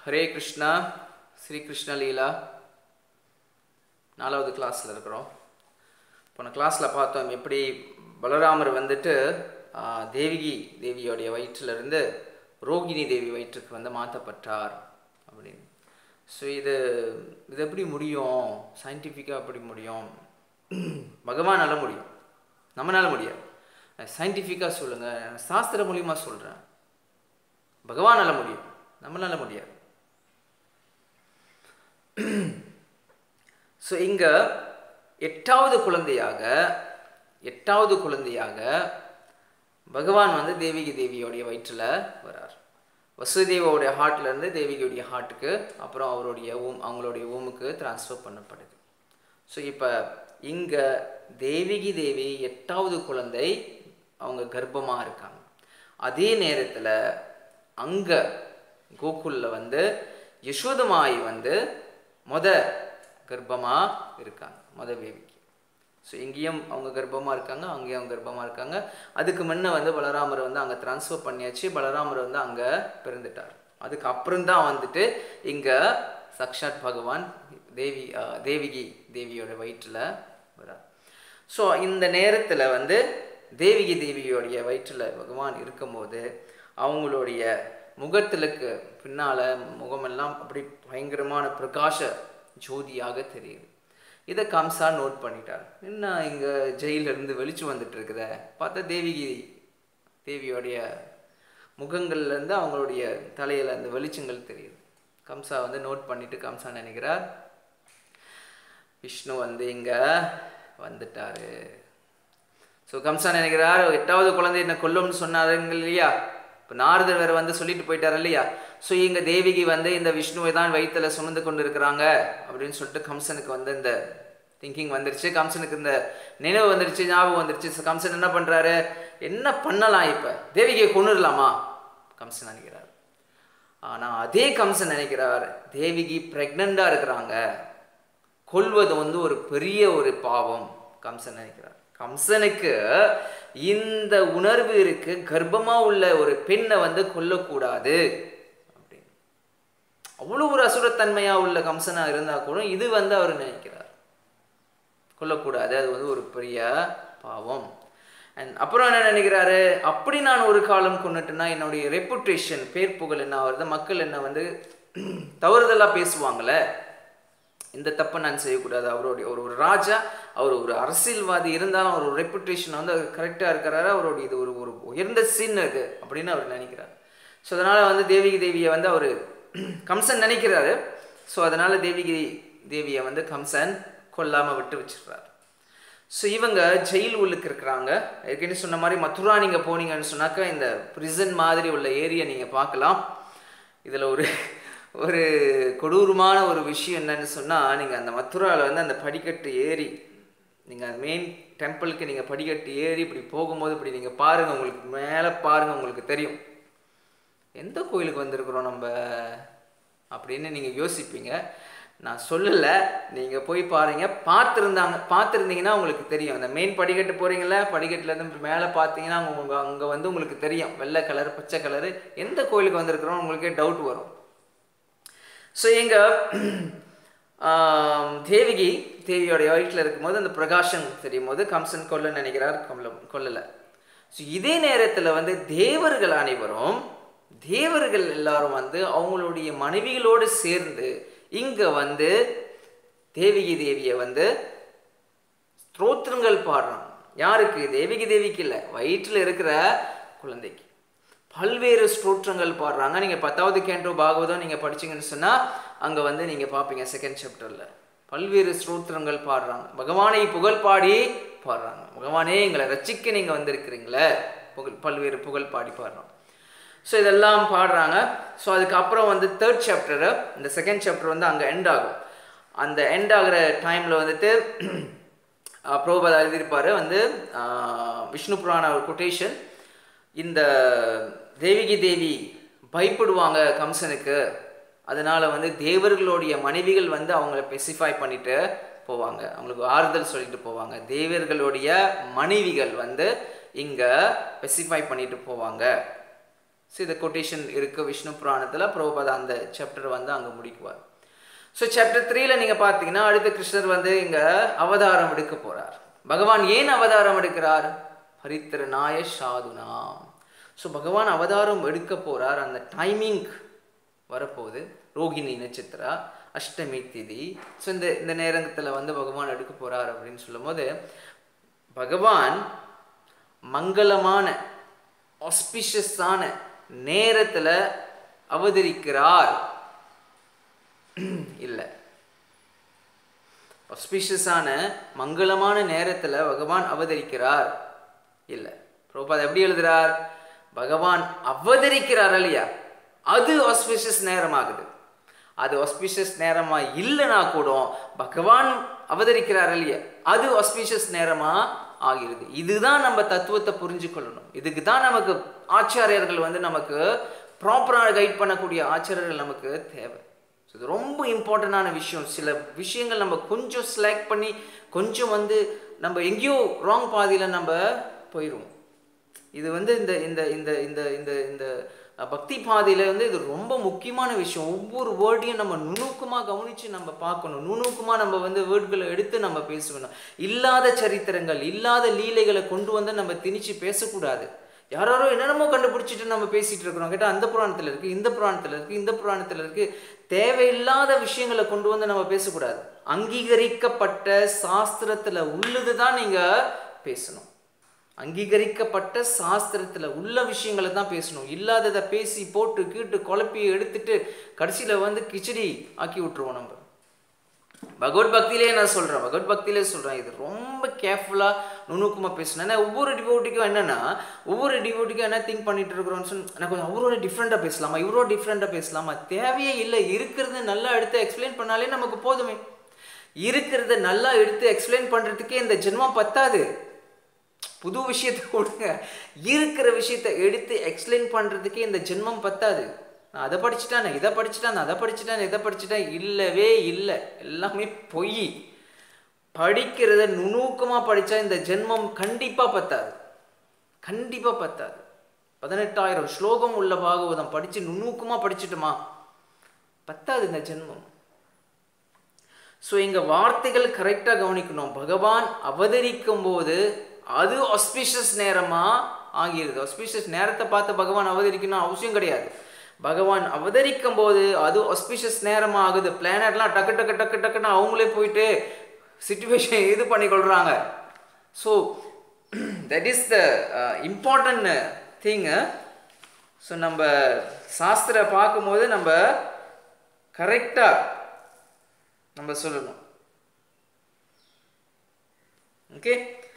ஹரே கிருஷ்ணா ஸ்ரீ கிருஷ்ண லீலா நாலாவது கிளாஸில் இருக்கிறோம் போன கிளாஸில் பார்த்தோம் எப்படி பலராமர் வந்துட்டு ஆ, தேவிகி தேவியோடைய வயிற்றிலிருந்து ரோகிணி தேவி வயிற்றுக்கு வந்து மாற்றப்பட்டார் அப்படின்னு ஸோ இது இது எப்படி முடியும் சயின்டிஃபிக்காக எப்படி முடியும் பகவானால முடியும் நம்மளால முடியாது சயின்டிஃபிக்காக சொல்லுங்கள் சாஸ்திர மூலியமா சொல்கிறேன் பகவானால முடியும் நம்மளால முடியாது ஸோ இங்க எட்டாவது குழந்தையாக எட்டாவது குழந்தையாக பகவான் வந்து தேவிகி தேவியோடைய வயிற்றில் வரார் வசுதேவோடைய ஹார்ட்ல இருந்து தேவிகியோடைய ஹார்ட்டுக்கு அப்புறம் அவருடைய ஊம் அவங்களுடைய ஊமுக்கு டிரான்ஸ்ஃபர் பண்ணப்படுது ஸோ இப்போ இங்கே தேவிகி தேவி எட்டாவது குழந்தை அவங்க கர்ப்பமாக இருக்காங்க அதே நேரத்தில் அங்கே கோகுலில் வந்து யசோதமாயி வந்து மொத கர்ப்பமாக இருக்காங்க மொத பேபிக்கு ஸோ இங்கேயும் அவங்க கர்ப்பமாக இருக்காங்க அங்கேயும் அவங்க கர்ப்பமாக இருக்காங்க அதுக்கு முன்ன வந்து பலராமர் வந்து அங்கே ட்ரான்ஸ்ஃபர் பண்ணியாச்சு பலராமர் வந்து அங்கே பிறந்துட்டார் அதுக்கு அப்புறம் தான் வந்துட்டு இங்கே சக்ஷாத் பகவான் தேவி அஹ், தேவிகி தேவியோட வயிற்றில் வரார் ஸோ இந்த நேரத்தில் வந்து தேவிகி தேவியோடைய வயிற்றில் பகவான் இருக்கும்போது அவங்களுடைய முகத்திலுக்கு பின்னால் முகமெல்லாம் அப்படி பயங்கரமான பிரகாச ஜோதியாக தெரியுது இதை கம்சா நோட் பண்ணிட்டார் என்ன இங்கே ஜெயிலிருந்து வெளிச்சம் வந்துட்டு இருக்குதே பார்த்தா தேவிகி தேவியோடைய முகங்கள்லேருந்து அவங்களுடைய தலையில் அந்த வெளிச்சங்கள் தெரியுது கம்சா வந்து நோட் பண்ணிட்டு கம்சா நினைக்கிறார் விஷ்ணு வந்து இங்க வந்துட்டாரு ஸோ கம்சா நினைக்கிறார் எட்டாவது குழந்தை என்ன கொல்லும்னு சொன்னாருங்க இல்லையா இப்போ நாரதர் வேற வந்து சொல்லிட்டு போயிட்டார் இல்லையா ஸோ இங்க தேவிகி வந்து இந்த விஷ்ணுவை தான் வயித்துல சுமந்து கொண்டு இருக்கிறாங்க அப்படின்னு சொல்லிட்டு கம்சனுக்கு வந்து இந்த திங்கிங் வந்துருச்சு கம்சனுக்கு இந்த நினைவு வந்துருச்சு ஞாபகம் வந்துருச்சு So கம்சன் என்ன பண்றாரு என்ன பண்ணலாம் இப்ப தேவிகையை கொண்டுடலாமா கம்சன் நினைக்கிறார் ஆனா அதே கம்சன் நினைக்கிறார் தேவிகி பிரெக்னண்டா இருக்கிறாங்க கொல்வது வந்து ஒரு பெரிய ஒரு பாவம் கம்சன் நினைக்கிறார் கம்சனுக்கு இந்த உணர்வு இருக்கு கர்ப்பமா உள்ள ஒரு பெண்ணை வந்து கொல்லக்கூடாது அப்படின்னு அவ்வளோ ஒரு அசுரத்தன்மையா உள்ள கம்சனா இருந்தா கூட இது வந்து அவர் நினைக்கிறார் கொல்லக்கூடாது அது வந்து ஒரு பெரிய பாவம் அண்ட் அப்புறம் என்ன நினைக்கிறாரு அப்படி நான் ஒரு காலம் கொண்டுட்டேன்னா என்னுடைய ரெப்புடேஷன் பேர் புகழ் என்ன வருது மக்கள் என்ன வந்து தவறுதலாக பேசுவாங்களே இந்த தப்பை நான் செய்யக்கூடாது அவருடைய ஒரு ஒரு ராஜா அவர் ஒரு அரசியல்வாதி இருந்தாலும் அவர் ரெப்புடேஷன் வந்து கரெக்டாக இருக்கிறாரு அவருடைய இது ஒரு ஒரு உயர்ந்த சீன் இது அப்படின்னு அவர் நினைக்கிறார் ஸோ அதனால் வந்து தேவிகி தேவியை வந்து அவர் கம்சன் நினைக்கிறாரு ஸோ அதனால் தேவிகி தேவியை வந்து கம்சன் கொல்லாமல் விட்டு வச்சிடுறாரு ஸோ இவங்க ஜெயில் உள்ளுக்கு இருக்கிறாங்க ஏற்கனவே சொன்ன மாதிரி மதுரா நீங்கள் போனீங்கன்னு சொன்னாக்கா இந்த பிரிசன் மாதிரி உள்ள ஏரியா நீங்கள் பார்க்கலாம் இதில் ஒரு ஒரு கொடூரமான ஒரு விஷயம் என்னன்னு சொன்னால் நீங்கள் அந்த மதுராவில் வந்து அந்த படிக்கட்டு ஏறி நீங்கள் மெயின் டெம்பிளுக்கு நீங்கள் படிக்கட்டு ஏறி இப்படி போகும்போது இப்படி நீங்கள் பாருங்கள் உங்களுக்கு மேலே பாருங்கள் உங்களுக்கு தெரியும் எந்த கோயிலுக்கு வந்திருக்கிறோம் நம்ம அப்படின்னு நீங்கள் யோசிப்பீங்க நான் சொல்லலை நீங்கள் போய் பாருங்க பார்த்துருந்தாங்க பார்த்துருந்தீங்கன்னா உங்களுக்கு தெரியும் அந்த மெயின் படிக்கட்டு போகிறீங்களா படிக்கட்டுலேருந்து மேலே பார்த்தீங்கன்னா உங்க அங்கே வந்து உங்களுக்கு தெரியும் வெள்ளை கலர் பச்சை கலரு எந்த கோயிலுக்கு வந்திருக்கிறோம் உங்களுக்கே டவுட் வரும் ஸோ எங்கள் தேவிகி தேவியோடைய வயிற்றில் இருக்கும்போது அந்த பிரகாஷம் தெரியும் போது கம்சன் கொல்ல நினைக்கிறார் கொல்ல கொல்லலை ஸோ இதே நேரத்தில் வந்து தேவர்கள் அனைவரும் தேவர்கள் எல்லாரும் வந்து அவங்களுடைய மனைவிகளோடு சேர்ந்து இங்கே வந்து தேவிகி தேவியை வந்து ஸ்தோத்திரங்கள் பாடுறாங்க யாருக்கு தேவிகி தேவிக்கு இல்லை வயிற்றில் இருக்கிற குழந்தைக்கு பல்வேறு ஸ்தோத்திரங்கள் பாடுறாங்க நீங்கள் பத்தாவது கேண்டோ பாகவதம் நீங்கள் படிச்சீங்கன்னு சொன்னால் அங்கே வந்து நீங்கள் பார்ப்பீங்க செகண்ட் சாப்டரில் பல்வேறு ஸ்தோத்திரங்கள் பாடுறாங்க பகவானை புகழ் பாடி பாடுறாங்க பகவானே எங்களை ரட்சிக்க நீங்கள் வந்திருக்கிறீங்களே புகழ் பல்வேறு புகழ் பாடி பாடுறோம் ஸோ இதெல்லாம் பாடுறாங்க ஸோ அதுக்கப்புறம் வந்து தேர்ட் சாப்டரு இந்த செகண்ட் சாப்டர் வந்து அங்கே எண்ட் ஆகும் அந்த எண்ட் ஆகிற டைமில் வந்துட்டு ப்ரோபதா எழுதியிருப்பார் வந்து ஆஹ், விஷ்ணு புராண ஒரு கொட்டேஷன் இந்த தேவிகி தேவி பயப்படுவாங்க கம்சனுக்கு அதனால வந்து தேவர்களுடைய மனைவிகள் வந்து அவங்கள ஸ்பெசிஃபை பண்ணிட்டு போவாங்க அவங்களுக்கு ஆறுதல் சொல்லிட்டு போவாங்க தேவர்களுடைய மனைவிகள் வந்து இங்கே ஸ்பெசிஃபை பண்ணிட்டு போவாங்க ஸோ இந்த கொட்டேஷன் இருக்கு விஷ்ணு புராணத்தில் பிரபுபாதா அந்த சாப்டர் வந்து அங்கே முடிக்குவார் ஸோ சாப்டர் த்ரீல நீங்கள் பார்த்தீங்கன்னா அடுத்து கிருஷ்ணர் வந்து இங்கே அவதாரம் எடுக்க போகிறார் பகவான் ஏன் அவதாரம் எடுக்கிறார் ஹரித்திரநாய சாதுனா ஸோ பகவான் அவதாரம் எடுக்க போகிறார் அந்த டைமிங் வரப்போகுது ரோகிணி நட்சத்திரா அஷ்டமி திதி ஸோ இந்த இந்த நேரத்தில் வந்து பகவான் எடுக்க போகிறார் அப்படின்னு சொல்லும்போது பகவான் மங்களமான ஆஸ்பிஷியஸான நேரத்தில் அவதரிக்கிறார் இல்லை ஆஸ்பிஷியஸான மங்களமான நேரத்தில் பகவான் அவதரிக்கிறார் இல்லை பிரபுபாத் எப்படி எழுதுறார் பகவான் அவதரிக்கிறார் இல்லையா அது ஆஸ்பிஷியஸ் நேரமாகுது அது ஆஸ்பிஷியஸ் நேரமாக இல்லைனா கூட பகவான் அவதரிக்கிறார் இல்லையா அது ஆஸ்பிஷியஸ் நேரமாக ஆகிறது இதுதான் நம்ம தத்துவத்தை புரிஞ்சுக்கொள்ளணும் இதுக்கு தான் நமக்கு ஆச்சாரியர்கள் வந்து நமக்கு ப்ராப்பராக கைட் பண்ணக்கூடிய ஆச்சாரியர்கள் நமக்கு தேவை ஸோ இது ரொம்ப இம்பார்ட்டண்டான விஷயம் சில விஷயங்கள் நம்ம கொஞ்சம் செலக்ட் பண்ணி கொஞ்சம் வந்து நம்ம எங்கேயோ ராங் பாதியில் நம்ம போயிடுவோம் இது வந்து இந்த இந்த இந்த இந்த இந்த இந்த பக்தி பாதையில் வந்து இது ரொம்ப முக்கியமான விஷயம் ஒவ்வொரு வேர்டையும் நம்ம நுணுக்கமாக கவனித்து நம்ம பார்க்கணும் நுணுக்கமாக நம்ம வந்து வேர்டுகளை எடுத்து நம்ம பேசணும் இல்லாத சரித்திரங்கள் இல்லாத லீலைகளை கொண்டு வந்து நம்ம திணிச்சு பேசக்கூடாது யாரோ என்னென்னமோ கண்டுபிடிச்சிட்டு நம்ம பேசிகிட்டு இருக்கிறோம் கேட்டால் அந்த புராணத்தில் இருக்குது இந்த புராணத்தில் இருக்குது இந்த புராணத்தில் இருக்குது தேவையில்லாத விஷயங்களை கொண்டு வந்து நம்ம பேசக்கூடாது அங்கீகரிக்கப்பட்ட சாஸ்திரத்தில் உள்ளது தான் நீங்கள் பேசணும் அங்கீகரிக்கப்பட்ட சாஸ்திரத்தில் உள்ள விஷயங்களை தான் பேசணும் இல்லாததை பேசி போட்டு கீட்டு குழப்பி எடுத்துட்டு கடைசியில் வந்து கிச்சடி ஆக்கி விட்டுருவோம் நம்ம பகவத் பக்தியிலே நான் சொல்கிறேன் பகவத் பக்தியிலே சொல்கிறேன் இது ரொம்ப கேர்ஃபுல்லாக நுணுக்கமாக பேசணும் ஏன்னா ஒவ்வொரு டிவோட்டிக்கும் என்னென்னா ஒவ்வொரு டிவோட்டிக்கும் என்ன திங்க் பண்ணிட்டு இருக்கிறோம்னு சொல்லி நான் கொஞ்சம் அவரோட டிஃப்ரெண்ட்டாக பேசலாமா இவரோட டிஃப்ரெண்ட்டாக பேசலாமா தேவையே இல்லை இருக்கிறத நல்லா எடுத்து எக்ஸ்பிளைன் பண்ணாலே நமக்கு போதுமே இருக்கிறத நல்லா எடுத்து எக்ஸ்பிளைன் பண்ணுறதுக்கே இந்த ஜென்மம் பத்தாது புது விஷயத்தை கொடுங்க இருக்கிற விஷயத்தை எடுத்து எக்ஸ்பிளைன் பண்ணுறதுக்கே இந்த ஜென்மம் பத்தாது நான் அதை படிச்சுட்டேன் நான் இதை படிச்சுட்டேன் நான் அதை படிச்சுட்டேன் இதை படிச்சுட்டேன் இல்லவே இல்லை எல்லாமே பொய் படிக்கிறத நுணுக்கமாக படித்தா இந்த ஜென்மம் கண்டிப்பாக பத்தாது கண்டிப்பாக பத்தாது பதினெட்டாயிரம் ஸ்லோகம் உள்ள பாகவதம் படித்து நுணுக்கமாக படிச்சுட்டுமா பத்தாது இந்த ஜென்மம் ஸோ இங்கே வார்த்தைகள் கரெக்டாக கவனிக்கணும் பகவான் அவதரிக்கும் போது அது ஆஸ்பிஷியஸ் நேரமாக ஆகிருது ஆஸ்பிஷியஸ் நேரத்தை பார்த்து பகவான் அவதரிக்கணும் அவசியம் கிடையாது பகவான் அவதரிக்கும் போது அது ஆஸ்பிஷியஸ் நேரமாக ஆகுது பிளானட்லாம் டக்கு டக்கு டக்கு டக்குன்னு அவங்களே போயிட்டு சுச்சுவேஷன் இது பண்ணிக்கொள்கிறாங்க so that is the important thing so நம்ம சாஸ்திர பார்க்கும்போது நம்ம கரெக்டாக நம்ம சொல்லணும் ஓகே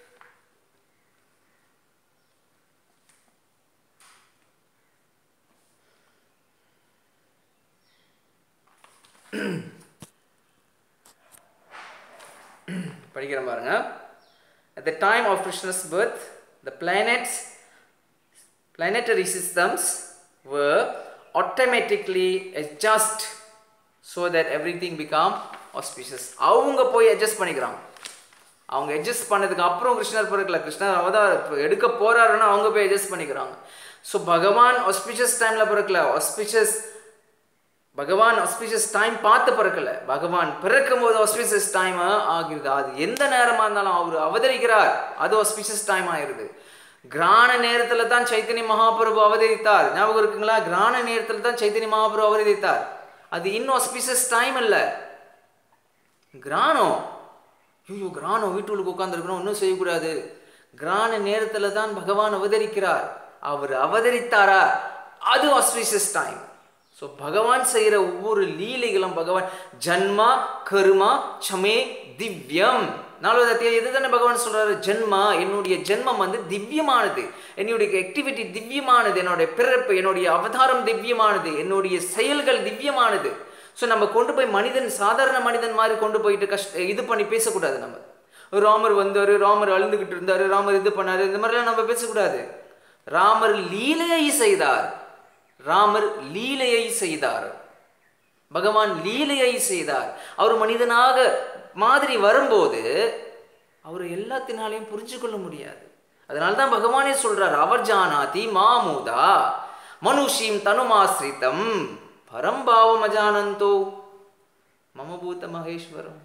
படிக்கிறேன் பாருங்க at the time of Krishna's birth the planets planetary systems were automatically adjust so that everything become auspicious அவங்க போய் அட்ஜஸ்ட் பண்ணிக்கிறாங்க அவங்க அட்ஜஸ்ட் பண்ணதுக்கு அப்புறம் கிருஷ்ணர் பிறக்கல கிருஷ்ணர் அவதார் எடுக்க போறாருன்னா அவங்க போய் அட்ஜஸ்ட் பண்ணிக்கிறாங்க ஸோ பகவான் auspicious டைமில் பிறக்கல auspicious பகவான் auspicious டைம் பார்த்து பிறக்கல பகவான் பிறக்கும் போது auspicious டைம் ஆகிறது அது எந்த நேரமாக இருந்தாலும் அவர் அவதரிக்கிறார் அது auspicious டைம் ஆயிருது கிராண நேரத்தில் தான் சைத்தன்ய மகாபிரபு அவதரித்தார் ஞாபகம் இருக்குங்களா கிராண நேரத்தில் தான் சைத்தன்ய மகாபிரபு அவதரித்தார் அது இன்னும் auspicious டைம் இல்லை கிராணம் ஐயோ கிராணம் வீட்டுக்கு உட்காந்துருக்கணும் ஒன்றும் செய்யக்கூடாது கிராண நேரத்தில் தான் பகவான் அவதரிக்கிறார் அவர் அவதரித்தாரா அது auspicious டைம் ஸோ பகவான் செய்கிற ஒவ்வொரு லீலைகளும் பகவான் ஜன்மா கருமா சமே திவ்யம் நாலாவது அத்தியாயம் எது தானே பகவான் சொல்றாரு ஜென்மா என்னுடைய ஜென்மம் வந்து திவ்யமானது என்னுடைய ஆக்டிவிட்டி திவ்யமானது என்னுடைய பிறப்பு என்னுடைய அவதாரம் திவ்யமானது என்னுடைய செயல்கள் திவ்யமானது ஸோ நம்ம கொண்டு போய் மனிதன் சாதாரண மனிதன் மாதிரி கொண்டு போயிட்டு கஷ்ட இது பண்ணி பேசக்கூடாது நம்ம ராமர் வந்தார் ராமர் அழுந்துக்கிட்டு இருந்தார் ராமர் இது பண்ணாரு இந்த மாதிரிலாம் நம்ம பேசக்கூடாது ராமர் லீலையை செய்தார் ராமர் லீலையை செய்தார் பகவான் லீலையை செய்தார் அவர் மனிதனாக மாதிரி வரும்போது அவர் எல்லாத்தினாலையும் புரிஞ்சு கொள்ள முடியாது அதனால தான் பகவானே சொல்றார் அவர் ஜானாதி மாமூதா மனுஷீம் தனுமாசிரித்தம் பரம்பாவம் அஜானந்தோ மமபூத மகேஸ்வரம்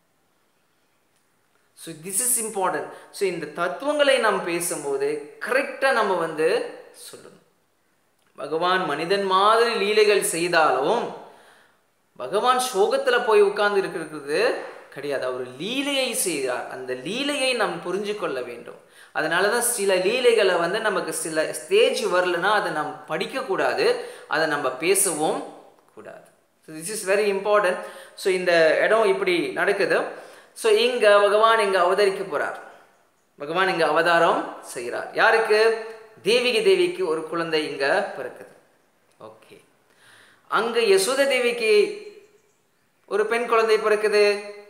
so this is important so இந்த தத்துவங்களை நாம் பேசும்போது கரெக்டாக நம்ம வந்து சொல்லணும் பகவான் மனிதன் மாதிரி லீலைகள் செய்தாலும் பகவான் சோகத்தில் போய் உட்கார்ந்து இருக்கிறது கிடையாது அவர் லீலையை செய்கிறார் அந்த லீலையை நாம் புரிஞ்சு கொள்ள வேண்டும் அதனால தான் சில லீலைகளை வந்து நமக்கு சில ஸ்டேஜ் வரலன்னா அதை நாம் படிக்கக்கூடாது அதை நம்ம பேசவும் கூடாது so this is very important so இந்த இடம் இப்படி நடக்குது ஸோ இங்கே பகவான் இங்கே அவதரிக்க போகிறார் பகவான் இங்கே அவதாரம் செய்கிறார் யாருக்கு தேவிகி தேவிக்கு ஒரு குழந்தை இங்கே பிறக்குது ஓகே அங்கே யசோத தேவிக்கு ஒரு பெண் குழந்தை பிறக்குது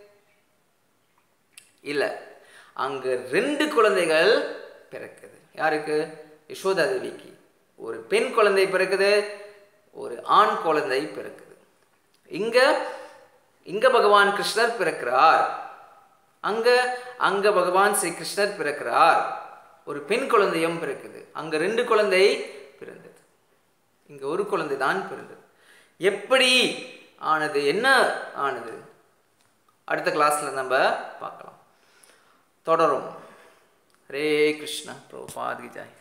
இல்லை அங்கே ரெண்டு குழந்தைகள் பிறக்குது யாருக்கு யசோதா தேவிக்கு ஒரு பெண் குழந்தை பிறக்குது ஒரு ஆண் குழந்தை பிறக்குது இங்க இங்க பகவான் கிருஷ்ணர் பிறக்கிறார் அங்க அங்க பகவான் ஸ்ரீ கிருஷ்ணர் பிறக்கிறார் ஒரு பெண் குழந்தையும் பிறக்குது அங்க ரெண்டு குழந்தை பிறந்தது இங்க ஒரு குழந்தை தான் பிறந்தது எப்படி ஆனது என்ன ஆனது அடுத்த கிளாஸ்ல நம்ம பார்க்கலாம் தொடரும் ஹரே கிருஷ்ண பிரபாத் ஜாய்